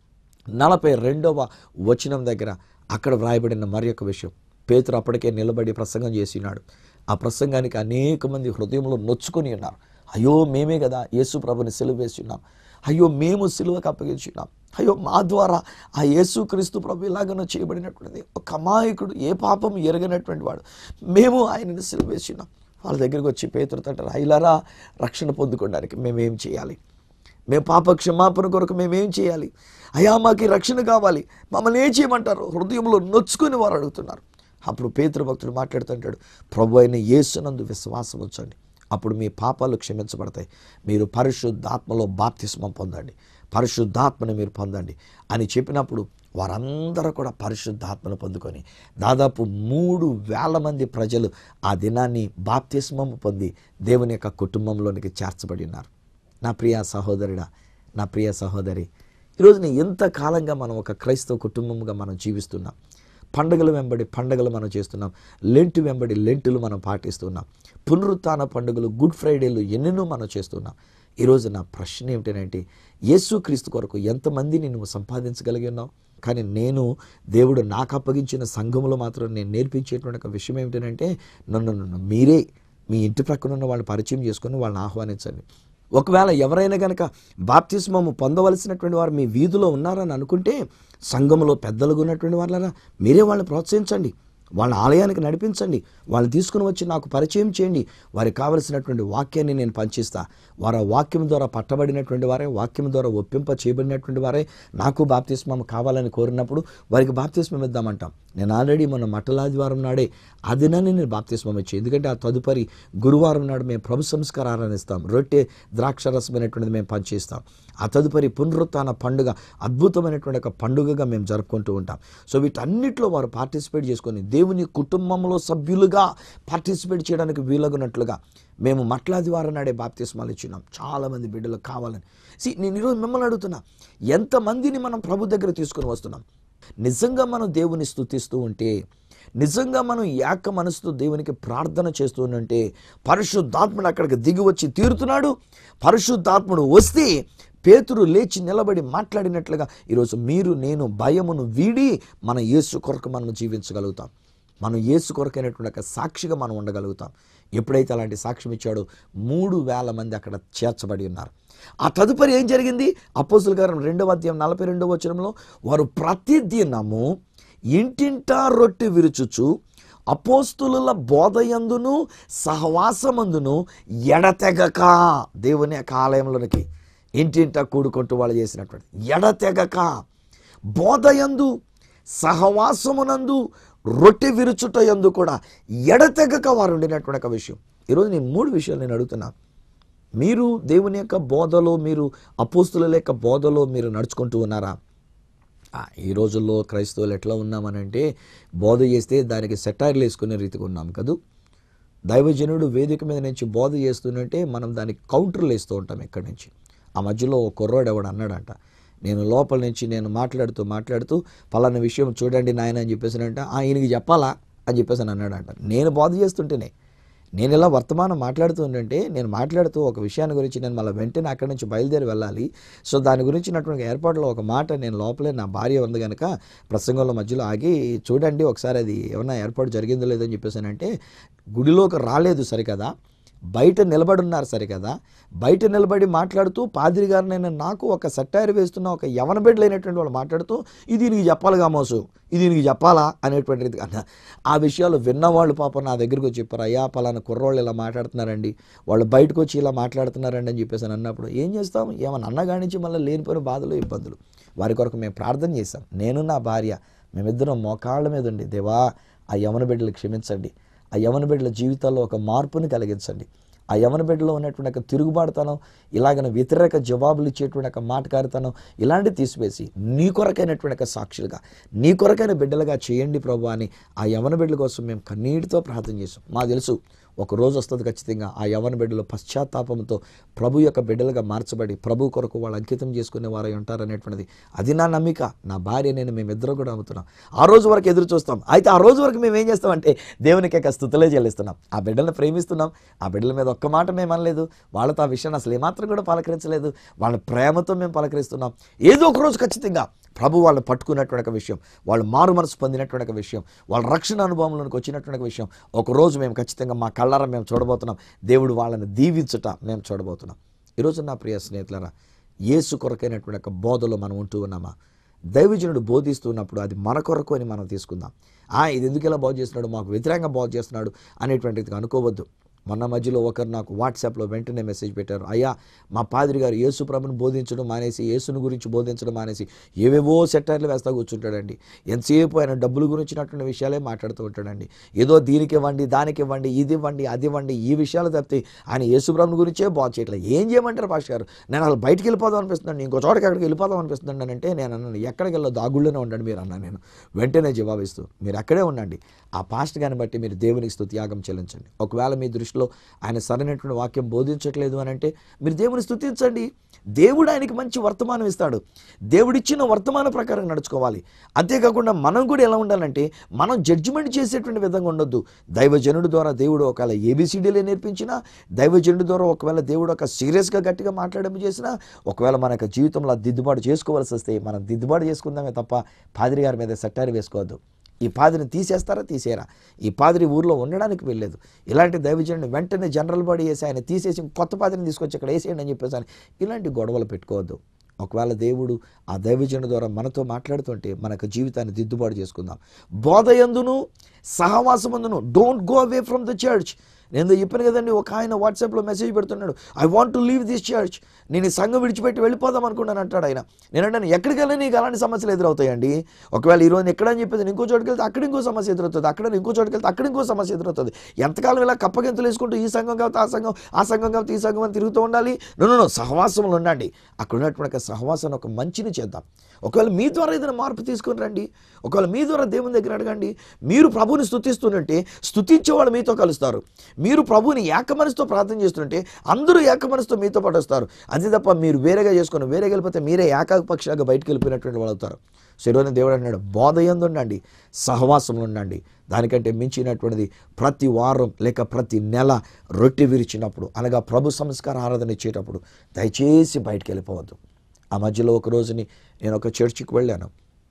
నలభై రెండవ వచనం దగ్గర అక్కడ వ్రాయబడిన మరి యొక్క విషయం పేతురు అప్పటికే నిలబడి ప్రసంగం చేసినాడు ఆ ప్రసంగానికి అనేక మంది హృదయంలో నొచ్చుకొని ఉన్నారు అయ్యో మేమే కదా యేసు ప్రభుని సిలువ వేసి ఉన్నాం అయ్యో మేము సిలువకు అప్పగించున్నాం అయ్యో మా ద్వారా ఆ యేసు క్రీస్తు ప్రభు ఇలాగనో చేయబడినటువంటిది ఒక అమాయకుడు ఏ పాపం ఎరగనటువంటి వాడు మేము ఆయనని సిలువ వేసి ఉన్నాం వాళ్ళ దగ్గరికి వచ్చి పేతురు అంటారు అయిలారా రక్షణ పొందుకోవడానికి మేమేం చేయాలి మేము పాప క్షమాపణ కొరకు మేమేం చేయాలి అయ్యా మాకు ఈ రక్షణ కావాలి మమ్మల్ని ఏం చేయమంటారు హృదయంలో నొచ్చుకొని వారు అడుగుతున్నారు అప్పుడు పేతురు భక్తుడు మాట్లాడుతుంటాడు ప్రభు అయిన యేసునందు విశ్వాసం ఉంచండి అప్పుడు మీ పాపాలు క్షమించబడతాయి మీరు పరిశుద్ధాత్మలో బాప్తిస్మం పొందండి పరిశుద్ధాత్మను మీరు పొందండి అని చెప్పినప్పుడు వారందరూ కూడా పరిశుద్ధాత్మను పొందుకొని దాదాపు మూడు వేల మంది ప్రజలు ఆ దినాన్ని బాప్తిస్మం పొంది దేవుని యొక్క కుటుంబంలోనికి చేర్చబడి ఉన్నారు నా ప్రియ సహోదరుడా నా ప్రియ సహోదరి ఈరోజున ఎంత కాలంగా మనం ఒక క్రైస్తవ కుటుంబంగా మనం జీవిస్తున్నాం పండుగల వెంబడి పండుగలు మనం చేస్తున్నాం లెంటు వెంబడి లెంటులు మనం పాటిస్తున్నాం పునరుత్థాన పండుగలు గుడ్ ఫ్రైడేలు ఎన్నెన్నో మనం చేస్తున్నాం ఈరోజు నా ప్రశ్న ఏమిటంటే యేసుక్రీస్తు కొరకు ఎంతమందిని నువ్వు సంపాదించగలిగి ఉన్నావు కానీ నేను దేవుడు నాకు అప్పగించిన సంఘంలో మాత్రం నేను నేర్పించేటువంటి ఒక విషయం ఏమిటంటే నన్ను నన్ను మీరే మీ ఇంటి ప్రక్కన ఉన్న వాళ్ళని పరిచయం చేసుకొని వాళ్ళని ఆహ్వానించండి ఒకవేళ ఎవరైనా కనుక బాప్తిస్మము పొందవలసినటువంటి వారు మీ వీధిలో ఉన్నారని అనుకుంటే సంఘంలో పెద్దలుగా ఉన్నటువంటి వాళ్ళరా మీరే వాళ్ళని ప్రోత్సహించండి వాళ్ళ ఆలయానికి నడిపించండి వాళ్ళు తీసుకుని వచ్చి నాకు పరిచయం చేయండి వారికి కావలసినటువంటి వాక్యాన్ని నేను పంచిస్తా వారు ఆ వాక్యం ద్వారా పట్టబడినటువంటి వారే వాక్యం ద్వారా ఒప్పింప చేయబడినటువంటి వారే నాకు బాప్తిస్మం కావాలని కోరినప్పుడు వారికి బాప్తిస్మం ఇద్దామంటాం నేను ఆల్రెడీ మొన్న మట్టలాదివారం నాడే ఆ దినాన్ని నేను బాప్తిస్మం ఇచ్చి ఎందుకంటే ఆ తదుపరి గురువారం నాడు మేము ప్రభు సంస్కారాలను ఇస్తాం రొట్టె ద్రాక్షరసమైనటువంటిది మేము పంచిస్తాం ఆ తదుపరి పునరుత్థాన పండుగ అద్భుతమైనటువంటి ఒక పండుగగా మేము జరుపుకుంటూ ఉంటాం సో వీటన్నిటిలో వారు పార్టిసిపేట్ చేసుకొని దేవుని కుటుంబంలో సభ్యులుగా పార్టిసిపేట్ చేయడానికి వీలగునట్లుగా మేము మట్లాది వారం నాడే బాప్తిస్మాలు ఇచ్చినాం చాలామంది బిడ్డలు కావాలని సి నేను ఈరోజు మిమ్మల్ని అడుగుతున్నా ఎంతమందిని మనం ప్రభు దగ్గర తీసుకొని వస్తున్నాం నిజంగా మనం దేవుని స్తుతిస్తూ ఉంటే నిజంగా మనం ఏక మనసుతో దేవునికి ప్రార్థన చేస్తూ ఉంటే పరిశుద్ధాత్ముడు అక్కడికి దిగి వచ్చి తీరుతున్నాడు పరిశుద్ధాత్ముడు వస్తే పేతురు లేచి నిలబడి మాట్లాడినట్లుగా ఈరోజు మీరు నేను భయమును వీడి మన యేసు కొరకు మనం జీవించగలుగుతాం మనం యేసు కొరకైనటువంటి ఒక సాక్షిగా మనం ఉండగలుగుతాం ఎప్పుడైతే అలాంటి సాక్ష్యం ఇచ్చాడో మూడు వేల మంది అక్కడ చేర్చబడి ఉన్నారు ఆ తదుపరి ఏం జరిగింది అపోసుల గారు రెండవ అధ్యాయం నలభై రెండవ వచనంలో వారు ప్రతిదినము ఇంటింటా రొట్టె విరుచుచు అపోస్తుల బోధయందును సహవాసమందును ఎడతెగక దేవుని యొక్క ఆలయంలోనికి ఇంటింటా కూడుకుంటూ వాళ్ళు చేసినటువంటి ఎడతెగక బోధయందు సహవాసమునందు రొట్టె విరుచుట యందు కూడా ఎడతెగక వారు ఉండినటువంటి ఒక విషయం ఈరోజు నేను మూడు విషయాలు నేను అడుగుతున్నా మీరు దేవుని యొక్క బోధలో మీరు అపోస్తుల యొక్క బోధలో మీరు నడుచుకుంటూ ఉన్నారా ఆ, ఈ రోజుల్లో క్రైస్తవులు ఎట్లా ఉన్నామనంటే బోధ చేస్తే దానికి సెటైర్లు వేసుకునే రీతిగా ఉన్నాం కదూ దైవజనుడు వేదిక మీద నుంచి బోధ చేస్తున్నట్టే మనం దానికి కౌంటర్లు వేస్తూ ఉంటాం ఇక్కడి నుంచి ఆ మధ్యలో ఒక కుర్రోడు ఎవడు అన్నాడంట నేను లోపల నుంచి నేను మాట్లాడుతూ మాట్లాడుతూ పలానా విషయం చూడండి నాయన అని చెప్పేసానంట "ఆ, ఈయనకి చెప్పాలా అని చెప్పేసి అని అన్నాడంట నేను బోధ చేస్తుంటేనే నేను ఇలా వర్తమానం మాట్లాడుతూ ఉండంటే నేను మాట్లాడుతూ ఒక విషయాన్ని గురించి నేను మళ్ళీ వెంటనే అక్కడి నుంచి బయలుదేరి వెళ్ళాలి సో దాని గురించినటువంటి ఏర్పాట్లో ఒక మాట నేను లోపలే నా భార్య ఉంది కనుక ప్రసంగంలో మధ్యలో ఆగి చూడండి ఒకసారి అది ఏమన్నా ఏర్పాటు జరిగిందో లేదో అని చెప్పేసానంటే గుడిలోకి రాలేదు సరికదా బయట నిలబడి ఉన్నారు సరే కదా బయట నిలబడి మాట్లాడుతూ పాదిరి గారినైనా నాకు ఒక సట్టారి వేస్తున్న ఒక యవన బిడ్డలైనటువంటి వాళ్ళు మాట్లాడుతూ ఇది నీకు చెప్పాలిగా మోసు ఇది నీకు చెప్పాలా అనేటువంటి రీతి అన్న ఆ విషయాలు విన్నవాళ్ళు పాపం నా దగ్గరికి వచ్చి చెప్పారు అయ్యా పలానా కుర్రోళ్ళు ఇలా మాట్లాడుతున్నారండి వాళ్ళు బయటకు వచ్చి ఇలా మాట్లాడుతున్నారండి అని చెప్పేసి అని అన్నప్పుడు ఏం చేస్తాం ఏమన్నా అన్నగానించి మళ్ళీ లేనిపోయిన బాధలు ఇబ్బందులు వారి కొరకు మేము ప్రార్థన చేశాం నేను నా భార్య మేమిద్దరం మోకాళ్ళ మీద ఉండి దేవా ఆ యవన బిడ్డలు క్షమించండి ఆ యవన బిడ్డల జీవితాల్లో ఒక మార్పుని కలిగించండి ఆ యవన బిడ్డలో ఉన్నటువంటి ఒక తిరుగుబాటుతనం ఇలాగన వ్యతిరేక జవాబులు ఇచ్చేటువంటి ఒక మాటకారితనం ఇలాంటివి తీసివేసి నీ కొరకైనటువంటి ఒక సాక్షులుగా నీ కొరకైన బిడ్డలుగా చేయండి ప్రభు అని ఆ యవన బిడ్డల కోసం మేము కన్నీటితో ప్రార్థన చేసాం మాకు తెలుసు ఒక రోజు వస్తుంది ఖచ్చితంగా ఆ యవన బిడ్డలు పశ్చాత్తాపంతో ప్రభు యొక్క బిడ్డలుగా మార్చబడి ప్రభు కొరకు వాళ్ళు అంకితం చేసుకునే వారై ఉంటారనేటువంటిది అది నా నమ్మిక నా భార్య నేను మేమిద్దరం కూడా నమ్ముతున్నాం ఆ రోజు వరకు ఎదురు చూస్తాం అయితే ఆ రోజు వరకు మేము ఏం చేస్తామంటే దేవునికి యొక్క స్థుతులే చెల్లిస్తున్నాం ఆ బిడ్డలను ప్రేమిస్తున్నాం ఆ బిడ్డల మీద ఒక్క మాట మేము అనలేదు వాళ్ళతో ఆ విషయాన్ని అసలు ఏమాత్రం కూడా పలకరించలేదు వాళ్ళ ప్రేమతో మేము పలకరిస్తున్నాం ఏదో ఒక రోజు ఖచ్చితంగా ప్రభు వాళ్ళని పట్టుకున్నటువంటి ఒక విషయం వాళ్ళు మారు మనసు పొందినటువంటి ఒక విషయం వాళ్ళ రక్షణ అనుభవంలోకి వచ్చినటువంటి ఒక విషయం ఒక రోజు మేము ఖచ్చితంగా మా కళ్ళారా మేము చూడబోతున్నాం దేవుడు వాళ్ళని దీవించుట మేము చూడబోతున్నాం ఈరోజు నా ప్రియ స్నేహితులరా యేసు కొరకైనటువంటి ఒక బోధలో మనం ఉంటూ ఉన్నామా దైవజనుడు బోధిస్తున్నప్పుడు అది మన కొరకు అని మనం తీసుకుందాం ఆ ఇది ఎందుకు ఇలా బోధ చేస్తున్నాడు మాకు వ్యతిరేకంగా బోధ చేస్తున్నాడు అనేటువంటిది అనుకోవద్దు మొన్న మధ్యలో ఒకరు నాకు వాట్సాప్లో వెంటనే మెసేజ్ పెట్టారు అయ్యా మా పాదిరి గారు యేసు ప్రభుని బోధించడం మానేసి యేసుని గురించి బోధించడం మానేసి ఏవేవో సెట్టర్లు వేస్తా కూర్చుంటాడండి ఎంతసేపు ఆయన డబ్బుల గురించినటువంటి విషయాలే మాట్లాడుతూ ఉంటాడండి ఏదో దీనికి ఇవ్వండి దానికి ఇవ్వండి ఇది ఇవ్వండి అది ఇవ్వండి ఈ విషయాలు తప్పితే ఆయన యేసు ప్రభుని గురించే బాధ చేయట్లేదు ఏం చేయమంటారు పాష గారు నేను అసలు బయటికి వెళ్ళిపోదాం అనిపిస్తుందండి ఇంకో చోటకి ఎక్కడికి వెళ్ళిపోదాం అనిపిస్తుందండి అంటే నేను అన్నాను ఎక్కడికి వెళ్ళదు దాగుళ్ళోనే ఉండండి మీరు అన్నాను నేను వెంటనే జవాబిస్తూ మీరు అక్కడే ఉండండి ఆ పాస్ట్ గాని బట్టి మీరు దేవునికి స్తుత్యాగం చెల్లించండి ఒకవేళ మీ దృష్టిలో ఆయన సరైనటువంటి వాక్యం బోధించట్లేదు అని అంటే మీరు దేవుని స్తుతించండి దేవుడు ఆయనకి మంచి వర్తమానం ఇస్తాడు దేవుడిచ్చిన వర్తమాన ప్రకారం నడుచుకోవాలి అంతేకాకుండా మనం కూడా ఎలా ఉండాలంటే మనం జడ్జిమెంట్ చేసేటువంటి విధంగా ఉండొద్దు దైవజనుడి ద్వారా దేవుడు ఒకవేళ ఏబిసిడీలే నేర్పించినా దైవజనుడి ద్వారా ఒకవేళ దేవుడు ఒక సీరియస్గా గట్టిగా మాట్లాడడం చేసినా ఒకవేళ మన యొక్క జీవితంలో ఆ దిద్దుబాటు చేసుకోవాల్సి వస్తే మనం దిద్దుబాటు చేసుకుందామే తప్ప పాదిరి గారి మీద సెట్టారి వేసుకోవద్దు ఈ పాదిని తీసేస్తారా తీసేయరా ఈ పాదిరి ఊర్లో ఉండడానికి వెళ్ళలేదు ఇలాంటి దైవజనుడిని వెంటనే జనరల్ బాడీ వేసి ఆయన తీసేసి కొత్త పాదిని తీసుకొచ్చి ఇక్కడ వేసేయండి అని చెప్పేసి అని ఇలాంటి గొడవలు పెట్టుకోవద్దు ఒకవేళ దేవుడు ఆ దైవజనుడి ద్వారా మనతో మాట్లాడుతుంటే మనకు జీవితాన్ని దిద్దుబాటు చేసుకుందాం బోధయందును సహవాసమందును don't go away from the church నేను చెప్పాను కదండి ఒక ఆయన వాట్సాప్లో మెసేజ్ పెడుతున్నాడు I want to leave this church నేను ఈ సంఘం విడిచిపెట్టి వెళ్ళిపోదాం అనుకున్నాను అంటాడు ఆయన నేను అంటాను ఎక్కడికి వెళ్ళి నీకు అలాంటి సమస్యలు ఎదురవుతాయండి ఒకవేళ ఈ రోజు ఎక్కడ అని చెప్పేసి నేను ఇంకో చోటుకి వెళ్తే అక్కడ ఇంకో సమస్య ఎదురవుతుంది అక్కడ ఇంకో చోటుకి వెళ్తే అక్కడ ఇంకో సమస్య ఎదురవుతుంది ఎంతకాలం ఇలా కప్పగింతలు వేసుకుంటూ ఈ సంఘం కాబట్టి ఆ సంఘం ఆ సంఘం కాబట్టి ఈ సంఘం అని తిరుగుతూ ఉండాలి నన్ను సహవాసంలో ఉండండి అక్కడ ఉన్నటువంటి ఒక సహవాసాన్ని ఒక మంచిని చేద్దాం ఒకవేళ మీ ద్వారా ఏదైనా మార్పు తీసుకొని రండి ఒకవేళ మీ ద్వారా దేవుని దగ్గర అడగండి మీరు ప్రభుని స్తుతిస్తుంటే స్తుతించే వాళ్ళు మీతో కలుస్తారు మీరు ప్రభుని ఏక మనసుతో ప్రార్థన చేస్తుంటే అందరూ ఏక మనసుతో మీతో పాటు వస్తారు అంతే తప్ప మీరు వేరేగా చేసుకొని వేరే వెళ్ళిపోతే మీరే ఏకాపక్షంగా బయటకు వెళ్ళిపోయినటువంటి వాళ్ళు అవుతారు శరీరం దేవుడు అన్నాడు బోధయందు ఉండండి సహవాసంలో ఉండండి దానికంటే మించినటువంటిది ప్రతి వారం లేక ప్రతి నెల రొట్టె విరిచినప్పుడు అనగా ప్రభు సంస్కార ఆరాధన ఇచ్చేటప్పుడు దయచేసి బయటికి వెళ్ళిపోవద్దు ఆ మధ్యలో ఒక రోజుని నేను ఒక చర్చికి వెళ్ళాను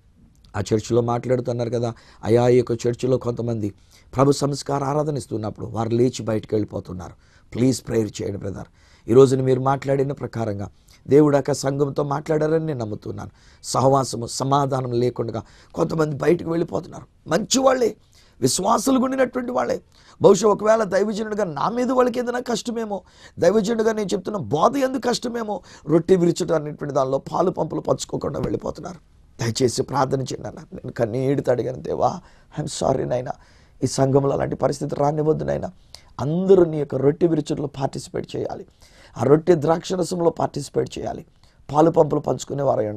ఆ చర్చిలో మాట్లాడుతున్నారు కదా అయా ఈ యొక్క చర్చిలో కొంతమంది ప్రభు సంస్కార ఆరాధన ఇస్తున్నప్పుడు వారు లేచి బయటకు వెళ్ళిపోతున్నారు ప్లీజ్ ప్రేయర్ చేయండి బ్రదర్ ఈ రోజున మీరు మాట్లాడిన ప్రకారంగా దేవుడు యొక్క సంఘంతో మాట్లాడారని నేను నమ్ముతున్నాను సహవాసము సమాధానం లేకుండా కొంతమంది బయటకు వెళ్ళిపోతున్నారు మంచి వాళ్ళే విశ్వాసులు ఉండినటువంటి వాళ్ళే బహుశా ఒకవేళ దైవజనుడిగా నా మీద వాళ్ళకి ఏదైనా కష్టమేమో దైవజనుడిగా నేను చెప్తున్న బోధ ఎందుకు కష్టమేమో రొట్టె విరుచుట అనేటువంటి దానిలో పాలు పంపులు పంచుకోకుండా వెళ్ళిపోతున్నారు దయచేసి ప్రార్థన చేయండి అన్న నేను కన్నీడితో అడిగాను దేవా ఐఎమ్ సారీ నాయనా ఈ సంఘంలో అలాంటి పరిస్థితి రానివ్వద్దు నాయనా అందరూ నీ యొక్క రొట్టె విరుచుట్లో పార్టిసిపేట్ చేయాలి ఆ రొట్టె ద్రాక్షరసంలో పార్టిసిపేట్ చేయాలి పాలు పంపులు పంచుకునే వారై ఉండాలి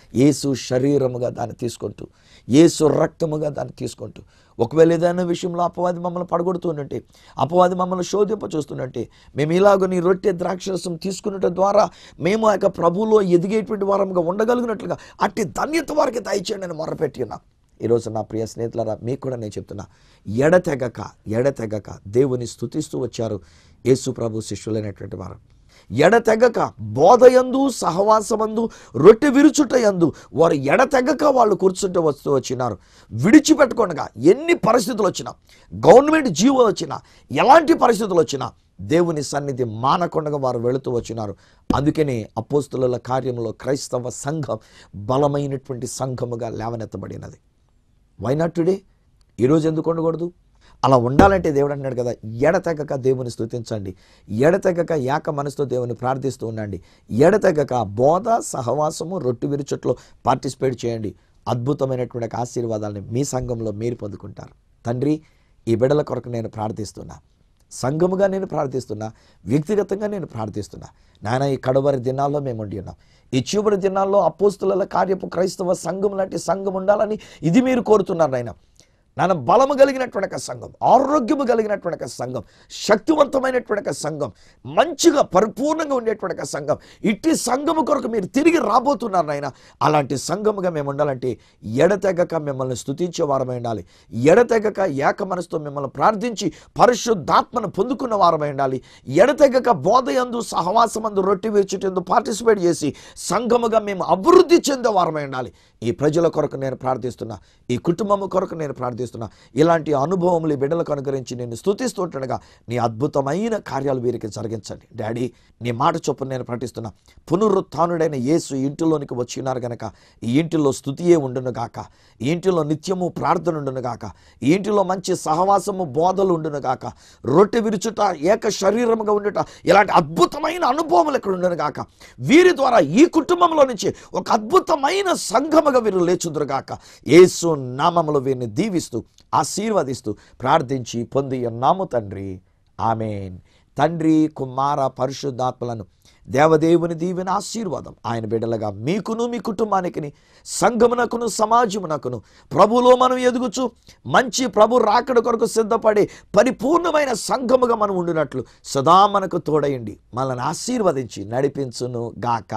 యేసు శరీరముగా దాన్ని తీసుకుంటూ యేసు రక్తముగా దాన్ని తీసుకుంటూ ఒకవేళ ఏదైనా విషయంలో అపవాది మమ్మల్ని పడగొడుతుందంటే అపవాది మమ్మల్ని శోధింప చూస్తున్నట్టే మేము ఇలాగ నీ రొట్టె ద్రాక్షరసం తీసుకున్నట ద్వారా మేము ఆ యొక్క ప్రభువులో ఎదిగేటువంటి వారముగా ఉండగలిగినట్లుగా అట్టి ధన్యత వారికి దయచేయండి అని మొరపెట్టి ఉన్నాం ఈరోజు నా ప్రియ స్నేహితులారా మీకు కూడా నేను చెప్తున్నా ఎడతెగక ఎడతెగక దేవుని స్తుతిస్తూ వచ్చారు యేసు ప్రభు శిష్యులైనటువంటి వారు ఎడతెగక బోధయందు సహవాసమందు రొట్టె విరుచుట యందు వారు ఎడతెగక వాళ్ళు కూర్చుంటూ వస్తూ వచ్చినారు విడిచిపెట్టుకొనగా ఎన్ని పరిస్థితులు వచ్చినా గవర్నమెంట్ జీవో వచ్చినా ఎలాంటి పరిస్థితులు వచ్చినా దేవుని సన్నిధి మానకుండా వారు వెళుతూ వచ్చినారు అందుకనే అపోస్తుల కార్యంలో క్రైస్తవ సంఘం బలమైనటువంటి సంఘముగా లేవనెత్తబడినది వైనాట్ టుడే ఈరోజు ఎందుకు ఉండకూడదు అలా ఉండాలంటే దేవుడు అన్నాడు కదా ఎడతెగక దేవుని స్తుతించండి ఎడతెగక ఏక మనసుతో దేవుని ప్రార్థిస్తూ ఉండండి ఎడతెగక బోధ సహవాసము రొట్టు విరుచుట్లో పార్టిసిపేట్ చేయండి అద్భుతమైనటువంటి ఒక ఆశీర్వాదాలని మీ సంఘంలో మీరు పొందుకుంటారు తండ్రి ఈ బిడల కొరకు నేను ప్రార్థిస్తున్నా సంఘముగా నేను ప్రార్థిస్తున్నా వ్యక్తిగతంగా నేను ప్రార్థిస్తున్నా నాయన ఈ కడవరి దినాల్లో మేము ఉండి ఉన్నాం ఈ చివరి దినాల్లో అపోస్తుల కార్యపు క్రైస్తవ సంఘం లాంటి సంఘం ఉండాలని ఇది మీరు కోరుతున్నారు నాయన నాన్న బలము కలిగినటువంటి ఒక సంఘం ఆరోగ్యము కలిగినటువంటి ఒక సంఘం శక్తివంతమైనటువంటి ఒక సంఘం మంచిగా పరిపూర్ణంగా ఉండేటువంటి ఒక సంఘం ఇట్టి సంఘము కొరకు మీరు తిరిగి రాబోతున్నారు నాయన అలాంటి సంఘముగా మేము ఉండాలంటే ఎడతెగక మిమ్మల్ని స్తుతించే వారమై ఉండాలి ఎడతెగక ఏక మనసుతో మిమ్మల్ని ప్రార్థించి పరిశుద్ధాత్మను పొందుకున్న వారమై ఉండాలి ఎడతెగక బోధయందు సహవాసమందు రొట్టె వేచుటందు పార్టిసిపేట్ చేసి సంఘముగా మేము అభివృద్ధి చెందే వారమై ఉండాలి ఈ ప్రజల కొరకు నేను ప్రార్థిస్తున్నా ఈ కుటుంబం కొరకు నేను ప్రార్థిస్తున్నా ఇలాంటి అనుభవములు ఈ బిడ్డలకు అనుకరించి నేను స్తుతిస్తుండగా నీ అద్భుతమైన కార్యాలు వీరికి జరిగించండి డాడీ నీ మాట చొప్పున నేను ప్రకటిస్తున్నా పునరుత్నుడైన యేసు ఇంటిలోనికి వచ్చినారు గనక ఈ ఇంటిలో స్థుతియే ఉండును గాక ఈ ఇంటిలో నిత్యము ప్రార్థన ఉండును గాక ఈ ఇంటిలో మంచి సహవాసము బోధలు ఉండును గాక రొట్టె విరుచుట ఏక శరీరముగా ఉండుట ఇలాంటి అద్భుతమైన అనుభవములు ఇక్కడ ఉండును గాక వీరి ద్వారా ఈ కుటుంబంలో నుంచి ఒక అద్భుతమైన సంఘముగా వీరు లేచుదురు గాక యేసు నామములో వీరిని దీవిస్తూ ఆశీర్వదిస్తూ ప్రార్థించి పొంది నాము తండ్రి ఆమెన్ తండ్రి కుమార పరిశుద్ధాత్మలను దేవదేవుని దీవెన ఆశీర్వాదం ఆయన బిడ్డలుగా మీకును మీ కుటుంబానికి సంఘమునకును సమాజమునకును ప్రభులో మనం ఎదుగుచు మంచి ప్రభు రాకడ కొరకు సిద్ధపడి పరిపూర్ణమైన సంఘముగా మనం ఉండినట్లు సదా మనకు తోడయండి మనల్ని ఆశీర్వదించి నడిపించును గాక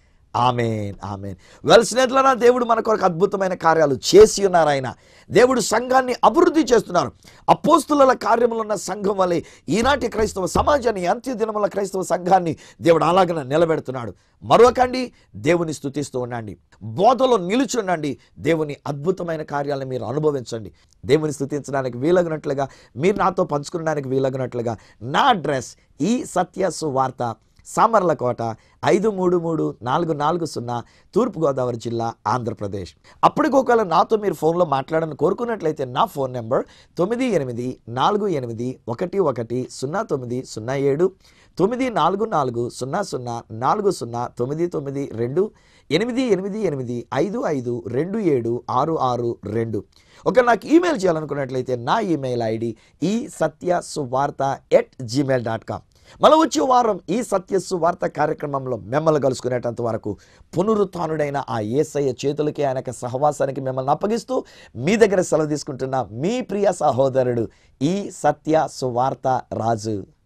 ఆమెన్ ఆమెన్ వెల్ స్నేహితులరా దేవుడు మన కొరకు అద్భుతమైన కార్యాలు చేసి ఉన్నారు ఆయన దేవుడు సంఘాన్ని అభివృద్ధి చేస్తున్నారు అపోస్తుల కార్యములు ఉన్న సంఘం వల్లే ఈనాటి క్రైస్తవ సమాజాన్ని అంత్య దినముల క్రైస్తవ సంఘాన్ని దేవుడు అలాగన నిలబెడుతున్నాడు మరొకండి దేవుని స్తుతిస్తూ ఉండండి బోధలో నిలుచుండండి దేవుని అద్భుతమైన కార్యాలను మీరు అనుభవించండి దేవుని స్తుతించడానికి వీలగినట్లుగా మీరు నాతో పంచుకోవడానికి వీలగినట్లుగా నా అడ్రస్ ఈ సత్య సువార్త సామర్లకోట ఐదు మూడు మూడు నాలుగు నాలుగు సున్నా తూర్పుగోదావరి జిల్లా ఆంధ్రప్రదేశ్ అప్పటికొకవేళ నాతో మీరు ఫోన్లో మాట్లాడాలని కోరుకున్నట్లయితే నా ఫోన్ నెంబర్ తొమ్మిది ఎనిమిది నాలుగు ఎనిమిది ఒకటి ఒకటి సున్నా తొమ్మిది సున్నా ఏడు తొమ్మిది నాలుగు నాలుగు సున్నా సున్నా నాలుగు సున్నా తొమ్మిది తొమ్మిది రెండు ఎనిమిది ఎనిమిది ఎనిమిది ఐదు ఐదు రెండు ఏడు ఆరు ఆరు రెండు ఒక నాకు ఈమెయిల్ చేయాలనుకున్నట్లయితే నా ఈమెయిల్ ఐడి ఈ సత్య సువార్త ఎట్ జీమెయిల్ డాట్ కామ్ మళ్ళీ వచ్చే వారం ఈ సత్యస్సు వార్త కార్యక్రమంలో మిమ్మల్ని కలుసుకునేటంత వరకు పునరుత్నుడైన ఆ ఏసయ్య చేతులకి ఆయన యొక్క సహవాసానికి మిమ్మల్ని అప్పగిస్తూ మీ దగ్గర సెలవు తీసుకుంటున్న మీ ప్రియ సహోదరుడు ఈ సత్య సువార్త రాజు